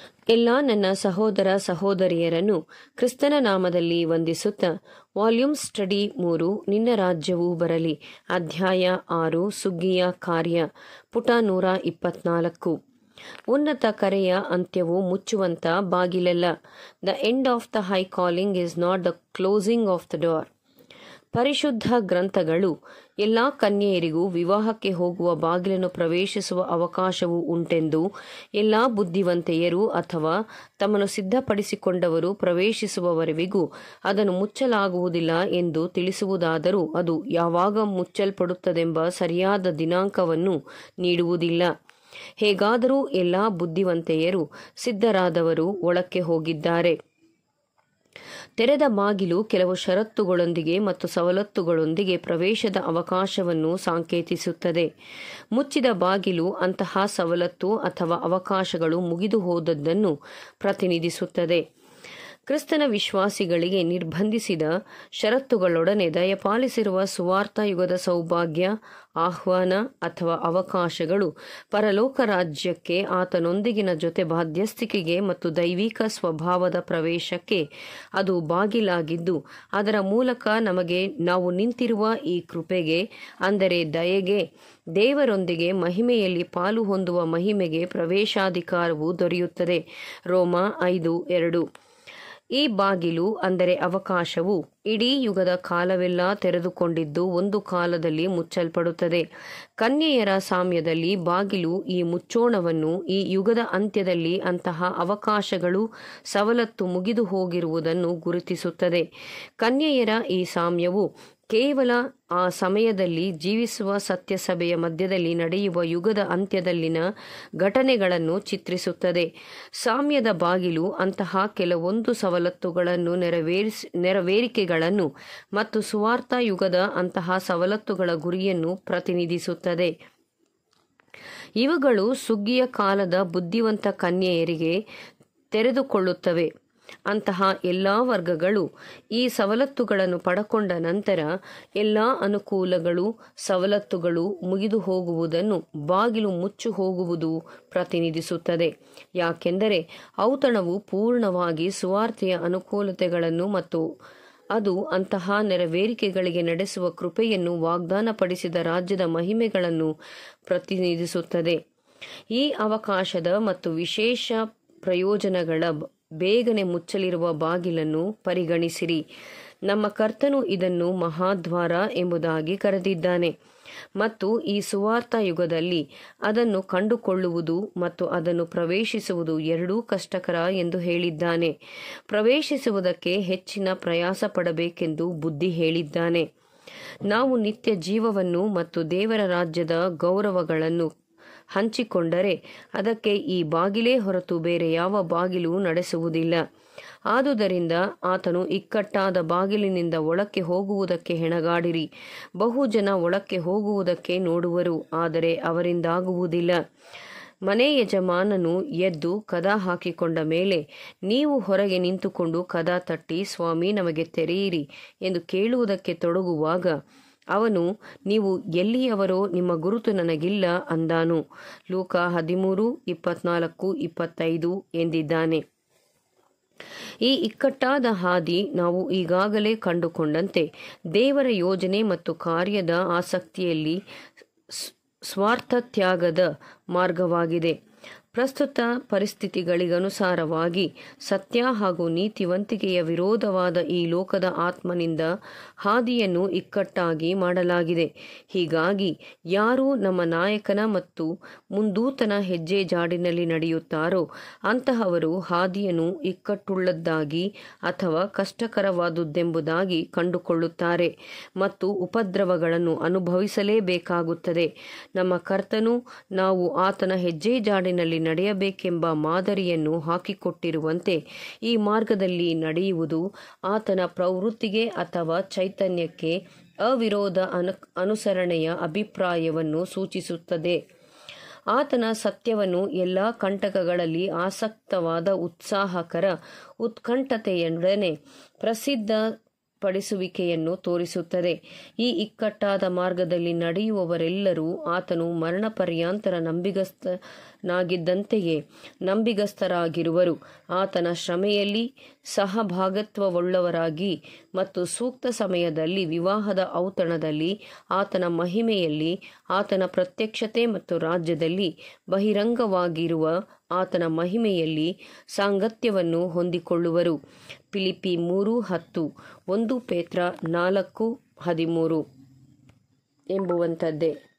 ಎಲ್ಲ ನನ್ನ ಸಹೋದರ ಸಹೋದರಿಯರನ್ನು ಕ್ರಿಸ್ತನ ನಾಮದಲ್ಲಿ ವಂದಿಸುತ್ತಾ ವಾಲ್ಯೂಮ್ ಸ್ಟಡಿ ಮೂರು ನಿನ್ನ ರಾಜ್ಯವು ಬರಲಿ ಅಧ್ಯಾಯ ಆರು ಸುಗ್ಗಿಯ ಕಾರ್ಯ ಪುಟ ನೂರ ಇಪ್ಪತ್ನಾಲ್ಕು ಉನ್ನತ ಕರೆಯ ಅಂತ್ಯವು ಮುಚ್ಚುವಂತ ಬಾಗಿಲಲ್ಲ the end of the high calling is not the closing of the door ಪರಿಶುದ್ಧ ಗ್ರಂಥಗಳು ಎಲ್ಲಾ ಕನ್ಯೆಯರಿಗೂ ವಿವಾಹಕ್ಕೆ ಹೋಗುವ ಬಾಗಿಲನ್ನು ಪ್ರವೇಶಿಸುವ ಅವಕಾಶವು ಉಂಟೆಂದು ಎಲ್ಲಾ ಬುದ್ಧಿವಂತೆಯರು ಅಥವಾ ತಮ್ಮನ್ನು ಸಿದ್ಧಪಡಿಸಿಕೊಂಡವರು ಪ್ರವೇಶಿಸುವವರೆವಿಗೂ ಅದನ್ನು ಮುಚ್ಚಲಾಗುವುದಿಲ್ಲ ಎಂದು ತಿಳಿಸುವುದಾದರೂ ಅದು ಯಾವಾಗ ಮುಚ್ಚಲ್ಪಡುತ್ತದೆಂಬ ಸರಿಯಾದ ದಿನಾಂಕವನ್ನು ನೀಡುವುದಿಲ್ಲ ಹೇಗಾದರೂ ಎಲ್ಲಾ ಬುದ್ಧಿವಂತೆಯರು ಸಿದ್ಧರಾದವರು ಒಳಕ್ಕೆ ಹೋಗಿದ್ದಾರೆ ತೆರೆದ ಬಾಗಿಲು ಕೆಲವು ಷರತ್ತುಗಳೊಂದಿಗೆ ಮತ್ತು ಸವಲತ್ತುಗಳೊಂದಿಗೆ ಪ್ರವೇಶದ ಅವಕಾಶವನ್ನು ಸಾಂಕೇತಿಸುತ್ತದೆ ಮುಚ್ಚಿದ ಬಾಗಿಲು ಅಂತಹ ಸವಲತ್ತು ಅಥವಾ ಅವಕಾಶಗಳು ಮುಗಿದು ಹೋದದ್ದನ್ನು ಪ್ರತಿನಿಧಿಸುತ್ತದೆ ಕ್ರಿಸ್ತನ ವಿಶ್ವಾಸಿಗಳಿಗೆ ನಿರ್ಬಂಧಿಸಿದ ಷರತ್ತುಗಳೊಡನೆ ದಯಪಾಲಿಸಿರುವ ಸುವಾರ್ಥ ಯುಗದ ಸೌಭಾಗ್ಯ ಆಹ್ವಾನ ಅಥವಾ ಅವಕಾಶಗಳು ಪರಲೋಕ ರಾಜ್ಯಕ್ಕೆ ಆತನೊಂದಿಗಿನ ಜೊತೆ ಬಾಧ್ಯಸ್ಥಿಕೆಗೆ ಮತ್ತು ದೈವಿಕ ಸ್ವಭಾವದ ಪ್ರವೇಶಕ್ಕೆ ಅದು ಬಾಗಿಲಾಗಿದ್ದು ಅದರ ಮೂಲಕ ನಮಗೆ ನಾವು ನಿಂತಿರುವ ಈ ಕೃಪೆಗೆ ಅಂದರೆ ದಯೆಗೆ ದೇವರೊಂದಿಗೆ ಮಹಿಮೆಯಲ್ಲಿ ಪಾಲು ಹೊಂದುವ ಮಹಿಮೆಗೆ ಪ್ರವೇಶಾಧಿಕಾರವು ದೊರೆಯುತ್ತದೆ ರೋಮ ಐದು ಎರಡು ಈ ಬಾಗಿಲು ಅಂದರೆ ಅವಕಾಶವು ಇಡೀ ಯುಗದ ಕಾಲವೆಲ್ಲ ತೆರೆದುಕೊಂಡಿದ್ದು ಒಂದು ಕಾಲದಲ್ಲಿ ಮುಚ್ಚಲ್ಪಡುತ್ತದೆ ಕನ್ಯೆಯರ ಸಾಮ್ಯದಲ್ಲಿ ಬಾಗಿಲು ಈ ಮುಚ್ಚೋಣವನ್ನು ಈ ಯುಗದ ಅಂತ್ಯದಲ್ಲಿ ಅಂತಹ ಅವಕಾಶಗಳು ಸವಲತ್ತು ಮುಗಿದು ಹೋಗಿರುವುದನ್ನು ಗುರುತಿಸುತ್ತದೆ ಕನ್ಯೆಯರ ಈ ಸಾಮ್ಯವು ಕೇವಲ ಆ ಸಮಯದಲ್ಲಿ ಜೀವಿಸುವ ಸತ್ಯಸಭೆಯ ಮಧ್ಯದಲ್ಲಿ ನಡೆಯುವ ಯುಗದ ಅಂತ್ಯದಲ್ಲಿನ ಘಟನೆಗಳನ್ನು ಚಿತ್ರಿಸುತ್ತದೆ ಸಾಮ್ಯದ ಬಾಗಿಲು ಅಂತಹ ಕೆಲವೊಂದು ಸವಲತ್ತುಗಳನ್ನು ನೆರವೇರಿಸಿ ನೆರವೇರಿಕೆಗಳನ್ನು ಮತ್ತು ಸುವಾರ್ಥ ಯುಗದ ಅಂತಹ ಸವಲತ್ತುಗಳ ಗುರಿಯನ್ನು ಪ್ರತಿನಿಧಿಸುತ್ತದೆ ಇವುಗಳು ಸುಗ್ಗಿಯ ಕಾಲದ ಬುದ್ಧಿವಂತ ಕನ್ಯೆಯರಿಗೆ ತೆರೆದುಕೊಳ್ಳುತ್ತವೆ ಅಂತಹ ಎಲ್ಲ ವರ್ಗಗಳು ಈ ಸವಲತ್ತುಗಳನ್ನು ಪಡಕೊಂಡ ನಂತರ ಎಲ್ಲ ಅನುಕೂಲಗಳು ಸವಲತ್ತುಗಳು ಮುಗಿದು ಹೋಗುವುದನ್ನು ಬಾಗಿಲು ಮುಚ್ಚು ಹೋಗುವುದು ಪ್ರತಿನಿಧಿಸುತ್ತದೆ ಯಾಕೆಂದರೆ ಔತಣವು ಪೂರ್ಣವಾಗಿ ಸುವಾರ್ತೆಯ ಅನುಕೂಲತೆಗಳನ್ನು ಮತ್ತು ಅದು ಅಂತಹ ನೆರವೇರಿಕೆಗಳಿಗೆ ನಡೆಸುವ ಕೃಪೆಯನ್ನು ವಾಗ್ದಾನಪಡಿಸಿದ ರಾಜ್ಯದ ಮಹಿಮೆಗಳನ್ನು ಪ್ರತಿನಿಧಿಸುತ್ತದೆ ಈ ಅವಕಾಶದ ಮತ್ತು ವಿಶೇಷ ಪ್ರಯೋಜನಗಳ ಬೇಗನೆ ಮುಚ್ಚಲಿರುವ ಬಾಗಿಲನ್ನು ಪರಿಗಣಿಸಿರಿ ನಮ್ಮ ಕರ್ತನು ಇದನ್ನು ಮಹಾದ್ವಾರ ಎಂಬುದಾಗಿ ಕರೆದಿದ್ದಾನೆ ಮತ್ತು ಈ ಸುವಾರ್ಥ ಯುಗದಲ್ಲಿ ಅದನ್ನು ಕಂಡುಕೊಳ್ಳುವುದು ಮತ್ತು ಅದನ್ನು ಪ್ರವೇಶಿಸುವುದು ಎರಡೂ ಕಷ್ಟಕರ ಎಂದು ಹೇಳಿದ್ದಾನೆ ಪ್ರವೇಶಿಸುವುದಕ್ಕೆ ಹೆಚ್ಚಿನ ಪ್ರಯಾಸ ಪಡಬೇಕೆಂದು ಬುದ್ಧಿ ಹೇಳಿದ್ದಾನೆ ನಾವು ನಿತ್ಯ ಜೀವವನ್ನು ಮತ್ತು ದೇವರ ರಾಜ್ಯದ ಗೌರವಗಳನ್ನು ಹಂಚಿಕೊಂಡರೆ ಅದಕ್ಕೆ ಈ ಬಾಗಿಲೇ ಹೊರತು ಬೇರೆ ಯಾವ ಬಾಗಿಲು ನಡೆಸುವುದಿಲ್ಲ ಆದುದರಿಂದ ಆತನು ಇಕ್ಕಟ್ಟಾದ ಬಾಗಿಲಿನಿಂದ ಒಳಕ್ಕೆ ಹೋಗುವುದಕ್ಕೆ ಹೆಣಗಾಡಿರಿ ಬಹು ಜನ ಒಳಕ್ಕೆ ಹೋಗುವುದಕ್ಕೆ ನೋಡುವರು ಆದರೆ ಅವರಿಂದಾಗುವುದಿಲ್ಲ ಮನೆ ಯಜಮಾನನು ಎದ್ದು ಕದ ಹಾಕಿಕೊಂಡ ಮೇಲೆ ನೀವು ಹೊರಗೆ ನಿಂತುಕೊಂಡು ಕದ ತಟ್ಟಿ ಸ್ವಾಮಿ ನಮಗೆ ತೆರೆಯಿರಿ ಎಂದು ಕೇಳುವುದಕ್ಕೆ ತೊಡಗುವಾಗ ಅವನು ನೀವು ಎಲ್ಲಿಯವರೋ ನಿಮ್ಮ ಗುರುತು ನನಗಿಲ್ಲ ಅಂದಾನು ಲೂಕ ಹದಿಮೂರು ಇಪ್ಪತ್ನಾಲ್ಕು ಇಪ್ಪತ್ತೈದು ಎಂದಿದ್ದಾನೆ ಈ ಇಕ್ಕಟ್ಟಾದ ಹಾದಿ ನಾವು ಈಗಾಗಲೇ ಕಂಡುಕೊಂಡಂತೆ ದೇವರ ಯೋಜನೆ ಮತ್ತು ಕಾರ್ಯದ ಆಸಕ್ತಿಯಲ್ಲಿ ಸ್ವಾರ್ಥ ತ್ಯಾಗದ ಮಾರ್ಗವಾಗಿದೆ ಪ್ರಸ್ತುತ ಪರಿಸ್ಥಿತಿಗಳಿಗನುಸಾರವಾಗಿ ಸತ್ಯ ಹಾಗೂ ನೀತಿವಂತಿಕೆಯ ವಿರೋಧವಾದ ಈ ಲೋಕದ ಆತ್ಮನಿಂದ ಹಾದಿಯನ್ನು ಇಕ್ಕಟ್ಟಾಗಿ ಮಾಡಲಾಗಿದೆ ಹೀಗಾಗಿ ಯಾರು ನಮ್ಮ ನಾಯಕನ ಮತ್ತು ಮುಂದೂತನ ಹೆಜ್ಜೆ ಜಾಡಿನಲ್ಲಿ ನಡೆಯುತ್ತಾರೋ ಅಂತಹವರು ಹಾದಿಯನ್ನು ಇಕ್ಕಟ್ಟುಳ್ಳದ್ದಾಗಿ ಅಥವಾ ಕಷ್ಟಕರವಾದುದೆಂಬುದಾಗಿ ಕಂಡುಕೊಳ್ಳುತ್ತಾರೆ ಮತ್ತು ಉಪದ್ರವಗಳನ್ನು ಅನುಭವಿಸಲೇಬೇಕಾಗುತ್ತದೆ ನಮ್ಮ ಕರ್ತನು ನಾವು ಆತನ ಹೆಜ್ಜೆ ಜಾಡಿನಲ್ಲಿ ನಡೆಯಬೇಕೆಂಬ ಮಾದರಿಯನ್ನು ಹಾಕಿಕೊಟ್ಟಿರುವಂತೆ ಈ ಮಾರ್ಗದಲ್ಲಿ ನಡೆಯುವುದು ಆತನ ಪ್ರವೃತ್ತಿಗೆ ಅಥವಾ ಚೈತನ್ಯಕ್ಕೆ ಅವಿರೋಧ ಅನು ಅನುಸರಣೆಯ ಅಭಿಪ್ರಾಯವನ್ನು ಸೂಚಿಸುತ್ತದೆ ಆತನ ಸತ್ಯವನ್ನು ಎಲ್ಲ ಕಂಟಕಗಳಲ್ಲಿ ಆಸಕ್ತವಾದ ಉತ್ಸಾಹಕರ ಉತ್ಕಂಠತೆಯೊಡನೆ ಪ್ರಸಿದ್ಧ ಪಡಿಸುವಿಕೆಯನ್ನು ತೋರಿಸುತ್ತದೆ ಈ ಇಕ್ಕಟ್ಟಾದ ಮಾರ್ಗದಲ್ಲಿ ನಡೆಯುವವರೆಲ್ಲರೂ ಆತನು ಮರಣ ಪರ್ಯಾಂತರ ನಂಬಿಗಸ್ತನಾಗಿದ್ದಂತೆಯೇ ನಂಬಿಗಸ್ತರಾಗಿರುವರು ಆತನ ಶ್ರಮೆಯಲ್ಲಿ ಸಹಭಾಗತ್ವವುಳ್ಳವರಾಗಿ ಮತ್ತು ಸೂಕ್ತ ಸಮಯದಲ್ಲಿ ವಿವಾಹದ ಔತಣದಲ್ಲಿ ಆತನ ಮಹಿಮೆಯಲ್ಲಿ ಆತನ ಪ್ರತ್ಯಕ್ಷತೆ ಮತ್ತು ರಾಜ್ಯದಲ್ಲಿ ಬಹಿರಂಗವಾಗಿರುವ ಆತನ ಮಹಿಮೆಯಲ್ಲಿ ಸಾಂಗತ್ಯವನ್ನು ಹೊಂದಿಕೊಳ್ಳುವರು ಫಿಲಿಪಿ ಮೂರು ಹತ್ತು ಒಂದು ಪೇತ್ರ ನಾಲ್ಕು ಹದಿಮೂರು ಎಂಬುವಂಥದ್ದೇ